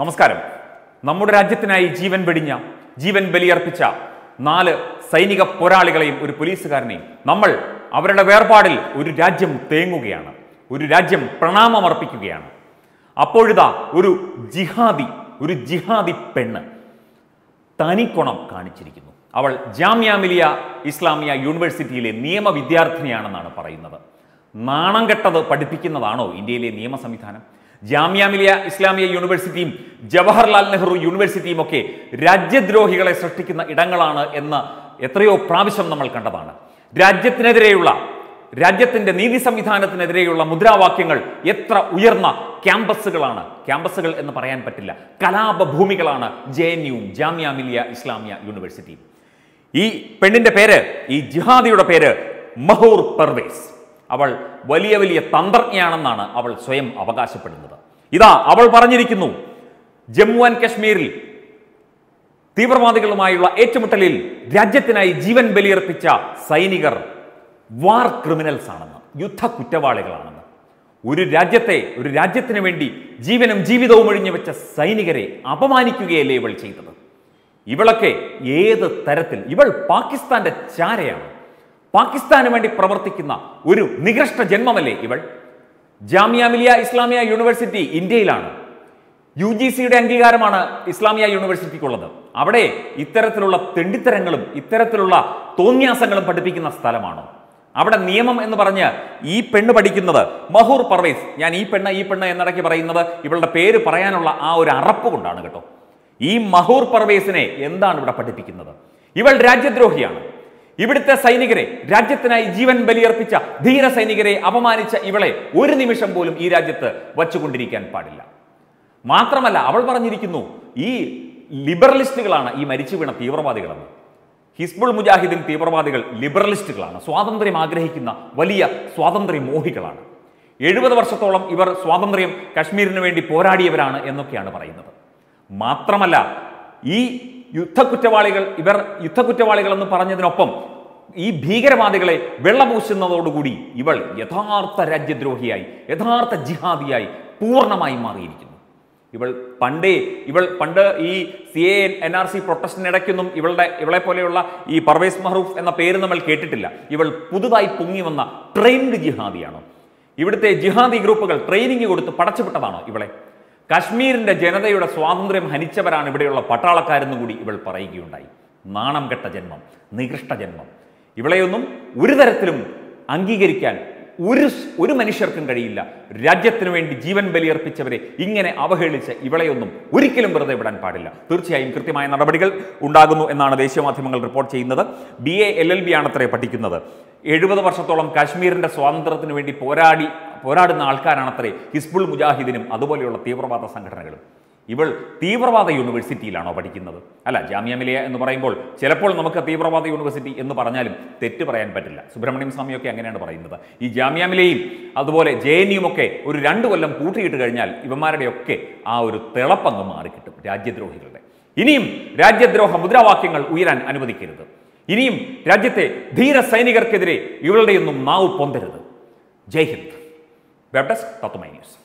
നമസ്കാരം നമ്മുടെ രാജ്യത്തിനായി ജീവൻ വെടിഞ്ഞ ജീവൻ ബലിയർപ്പിച്ച നാല് സൈനിക പോരാളികളെയും ഒരു പോലീസുകാരനെയും നമ്മൾ അവരുടെ വേർപാടിൽ ഒരു രാജ്യം തേങ്ങുകയാണ് ഒരു രാജ്യം പ്രണാമമർപ്പിക്കുകയാണ് അപ്പോഴിതാ ഒരു ജിഹാദി ഒരു ജിഹാദി പെണ്ണ് തനിക്കുണം കാണിച്ചിരിക്കുന്നു അവൾ ജാമ്യ മിലിയ ഇസ്ലാമിയ യൂണിവേഴ്സിറ്റിയിലെ നിയമ വിദ്യാർത്ഥിനിയാണെന്നാണ് പറയുന്നത് നാണം കെട്ടത് പഠിപ്പിക്കുന്നതാണോ ഇന്ത്യയിലെ നിയമ സംവിധാനം ജാമ്യ മിലിയ ഇസ്ലാമിയ യൂണിവേഴ്സിറ്റിയും ജവഹർലാൽ നെഹ്റു യൂണിവേഴ്സിറ്റിയും ഒക്കെ രാജ്യദ്രോഹികളെ സൃഷ്ടിക്കുന്ന ഇടങ്ങളാണ് എന്ന് എത്രയോ പ്രാവശ്യം നമ്മൾ കണ്ടതാണ് രാജ്യത്തിനെതിരെയുള്ള രാജ്യത്തിന്റെ നീതി സംവിധാനത്തിനെതിരെയുള്ള മുദ്രാവാക്യങ്ങൾ എത്ര ഉയർന്ന ക്യാമ്പസുകളാണ് ക്യാമ്പസുകൾ എന്ന് പറയാൻ പറ്റില്ല കലാപഭൂമികളാണ് ജെ എൻ യുവും ജാമ്യ മിലിയ ഇസ്ലാമിയ യൂണിവേഴ്സിറ്റിയും ഈ പെണ്ണിന്റെ പേര് ഈ ജിഹാദിയുടെ പേര് മഹൂർ പർവേസ് അവൾ വലിയ വലിയ തന്ത്രജ്ഞയാണെന്നാണ് അവൾ സ്വയം അവകാശപ്പെടുന്നത് ഇതാ അവൾ പറഞ്ഞിരിക്കുന്നു ജമ്മു ആൻഡ് കശ്മീരിൽ തീവ്രവാദികളുമായുള്ള ഏറ്റുമുട്ടലിൽ രാജ്യത്തിനായി ജീവൻ ബലിയർപ്പിച്ച സൈനികർ വാർ ക്രിമിനൽസ് ആണെന്ന് യുദ്ധ കുറ്റവാളികളാണെന്ന് ഒരു രാജ്യത്തെ ഒരു രാജ്യത്തിന് വേണ്ടി ജീവനും ജീവിതവും ഒഴിഞ്ഞു വെച്ച സൈനികരെ അപമാനിക്കുകയല്ലേ ഇവൾ ചെയ്തത് ഇവളൊക്കെ ഏത് തരത്തിൽ ഇവൾ പാകിസ്ഥാന്റെ ചാരയാണ് പാകിസ്ഥാന് വേണ്ടി പ്രവർത്തിക്കുന്ന ഒരു നികൃഷ്ട ജന്മമല്ലേ ഇവൾ ജാമിയ മിലിയ ഇസ്ലാമിയ യൂണിവേഴ്സിറ്റി ഇന്ത്യയിലാണ് യു ജി സിയുടെ അംഗീകാരമാണ് ഇസ്ലാമിയ യൂണിവേഴ്സിറ്റിക്കുള്ളത് അവിടെ ഇത്തരത്തിലുള്ള തെണ്ടിത്തരങ്ങളും ഇത്തരത്തിലുള്ള തോന്യാസങ്ങളും പഠിപ്പിക്കുന്ന സ്ഥലമാണ് അവിടെ നിയമം എന്ന് പറഞ്ഞ് ഈ പെണ്ണ് പഠിക്കുന്നത് മഹൂർ പർവേസ് ഞാൻ ഈ പെണ്ണ് ഈ പെണ്ണ് എന്നിടയ്ക്ക് പറയുന്നത് ഇവളുടെ പേര് പറയാനുള്ള ആ ഒരു അറപ്പ് കൊണ്ടാണ് കേട്ടോ ഈ മഹൂർ പർവേസിനെ എന്താണ് ഇവിടെ പഠിപ്പിക്കുന്നത് ഇവൾ രാജ്യദ്രോഹിയാണ് ഇവിടുത്തെ സൈനികരെ രാജ്യത്തിനായി ജീവൻ ബലിയർപ്പിച്ച ധീര സൈനികരെ അപമാനിച്ച ഇവളെ ഒരു നിമിഷം പോലും ഈ രാജ്യത്ത് വച്ചുകൊണ്ടിരിക്കാൻ പാടില്ല മാത്രമല്ല അവൾ പറഞ്ഞിരിക്കുന്നു ഈ ലിബറലിസ്റ്റുകളാണ് ഈ മരിച്ചു വീണ തീവ്രവാദികളെന്ന് ഹിസ്ബുൾ മുജാഹിദിൻ തീവ്രവാദികൾ ലിബറലിസ്റ്റുകളാണ് സ്വാതന്ത്ര്യം ആഗ്രഹിക്കുന്ന വലിയ സ്വാതന്ത്ര്യ മോഹികളാണ് എഴുപത് വർഷത്തോളം ഇവർ സ്വാതന്ത്ര്യം കശ്മീരിന് വേണ്ടി പോരാടിയവരാണ് എന്നൊക്കെയാണ് പറയുന്നത് മാത്രമല്ല ഈ യുദ്ധക്കുറ്റവാളികൾ ഇവർ യുദ്ധക്കുറ്റവാളികൾ എന്ന് പറഞ്ഞതിനൊപ്പം ഈ ഭീകരവാദികളെ വെള്ളപൂശുന്നതോടുകൂടി ഇവൾ യഥാർത്ഥ രാജ്യദ്രോഹിയായി യഥാർത്ഥ ജിഹാദിയായി പൂർണ്ണമായി മാറിയിരിക്കുന്നു ഇവൾ പണ്ടേ ഇവൾ പണ്ട് ഈ C A N R C പ്രൊട്ടസ്റ്റിനിടയ്ക്കൊന്നും ഇവളുടെ ഇവളെ പോലെയുള്ള ഈ പർവേസ് മഹറൂഫ് എന്ന പേര് നമ്മൾ കേട്ടിട്ടില്ല ഇവൾ പുതുതായി പൊങ്ങി വന്ന ട്രെയിൻഡ് ജിഹാദിയാണ് ഇവിടുത്തെ ജിഹാദി ഗ്രൂപ്പുകൾ ട്രെയിനിങ് കൊടുത്ത് പടച്ചുവിട്ടതാണോ ഇവളെ കശ്മീരിന്റെ ജനതയുടെ സ്വാതന്ത്ര്യം ഹനിച്ചവരാണ് ഇവിടെയുള്ള പട്ടാളക്കാരെന്ന് കൂടി ഇവൾ പറയുകയുണ്ടായി നാണം കെട്ട ജന്മം നികൃഷ്ട ജന്മം ഇവളെയൊന്നും ഒരു തരത്തിലും അംഗീകരിക്കാൻ ഒരു സ്- ഒരു മനുഷ്യർക്കും കഴിയില്ല രാജ്യത്തിന് വേണ്ടി ജീവൻ ബലിയർപ്പിച്ചവരെ ഇങ്ങനെ അവഹേളിച്ച് ഇവളെയൊന്നും ഒരിക്കലും വെറുതെ വിടാൻ പാടില്ല തീർച്ചയായും കൃത്യമായ നടപടികൾ ഉണ്ടാകുന്നു എന്നാണ് ദേശീയ മാധ്യമങ്ങൾ റിപ്പോർട്ട് ചെയ്യുന്നത് B A L L B ആണത്രേ പഠിക്കുന്നത് എഴുപത് വർഷത്തോളം കാശ്മീരിന്റെ സ്വാതന്ത്ര്യത്തിന് വേണ്ടി പോരാടി പോരാടുന്ന ആൾക്കാരാണത്രേ ഹിസ്ബുൾ മുജാഹിദിനും അതുപോലെയുള്ള തീവ്രവാദ സംഘടനകളും ഇവൾ തീവ്രവാദ യൂണിവേഴ്സിറ്റിയിലാണോ പഠിക്കുന്നത് അല്ല ജാമ്യ മിലിയ എന്ന് പറയുമ്പോൾ ചിലപ്പോൾ നമുക്ക് തീവ്രവാദ യൂണിവേഴ്സിറ്റി എന്ന് പറഞ്ഞാലും തെറ്റ് പറയാൻ പറ്റില്ല സുബ്രഹ്മണ്യം സ്വാമിയൊക്കെ അങ്ങനെയാണ് പറയുന്നത് ഈ ജാമ്യ മിലയും അതുപോലെ ജെ എൻ ഒക്കെ ഒരു രണ്ട് കൊല്ലം പൂട്ടിയിട്ട് കഴിഞ്ഞാൽ ഇവന്മാരുടെയൊക്കെ ആ ഒരു തിളപ്പങ്ങ് മാറിക്കിട്ടും രാജ്യദ്രോഹികളുടെ ഇനിയും രാജ്യദ്രോഹ മുദ്രാവാക്യങ്ങൾ ഉയരാൻ അനുവദിക്കരുത് ഇനിയും രാജ്യത്തെ ധീര സൈനികർക്കെതിരെ ഇവളുടെയൊന്നും നാവ് പൊന്തരുത് Jai Hind web desk Tatwamayi news